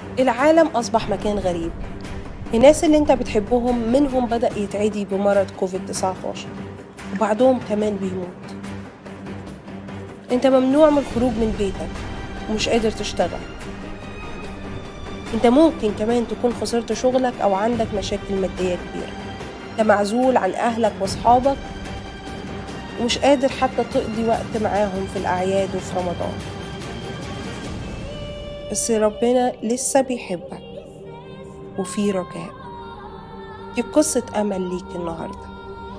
العالم أصبح مكان غريب الناس اللي انت بتحبهم منهم بدأ يتعدي بمرض كوفيد 19 وبعضهم كمان بيموت انت ممنوع من الخروج من بيتك ومش قادر تشتغل انت ممكن كمان تكون خسرت شغلك او عندك مشاكل مادية كبيرة انت معزول عن اهلك واصحابك ومش قادر حتى تقضي وقت معاهم في الاعياد وفي رمضان بس ربنا لسه بيحبك وفي رجاء دي قصة أمل ليك النهاردة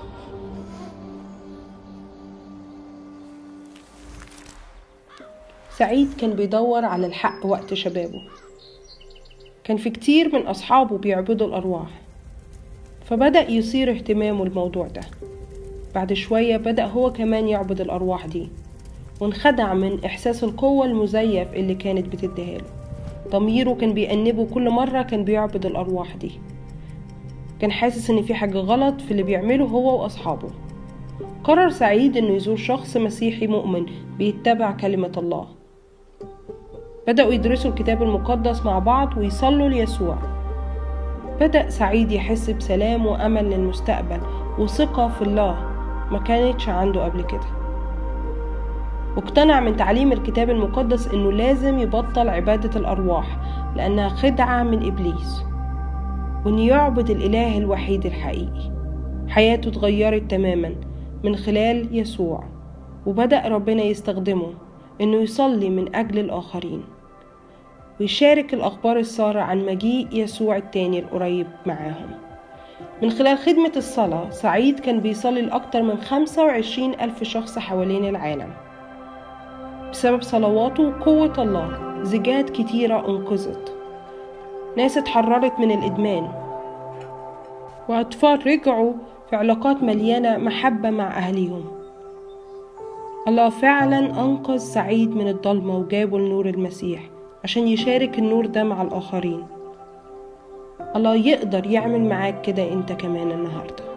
سعيد كان بيدور على الحق وقت شبابه كان في كتير من أصحابه بيعبدوا الأرواح فبدأ يصير اهتمامه الموضوع ده بعد شوية بدأ هو كمان يعبد الأرواح دي وانخدع من إحساس القوة المزيف اللي كانت بتديها له ضميره كان بيأنبه كل مرة كان بيعبد الأرواح دي كان حاسس إن في حاجة غلط في اللي بيعمله هو وأصحابه قرر سعيد إنه يزور شخص مسيحي مؤمن بيتبع كلمة الله بدأوا يدرسوا الكتاب المقدس مع بعض ويصلوا ليسوع بدأ سعيد يحس بسلام وأمل للمستقبل وثقة في الله ما كانتش عنده قبل كده واقتنع من تعليم الكتاب المقدس انه لازم يبطل عبادة الارواح لانها خدعة من ابليس وان يعبد الاله الوحيد الحقيقي حياته اتغيرت تماما من خلال يسوع وبدأ ربنا يستخدمه انه يصلي من اجل الاخرين ويشارك الاخبار السارة عن مجيء يسوع التاني القريب معاهم من خلال خدمة الصلاة سعيد كان بيصلي لأكتر من 25 ألف شخص حوالين العالم بسبب صلواته وقوة الله زيجات كتيرة انقذت ناس اتحررت من الإدمان وأطفال رجعوا في علاقات مليانة محبة مع أهليهم الله فعلا أنقذ سعيد من الضلمة وجابه لنور المسيح عشان يشارك النور ده مع الآخرين الله يقدر يعمل معاك كده انت كمان النهارده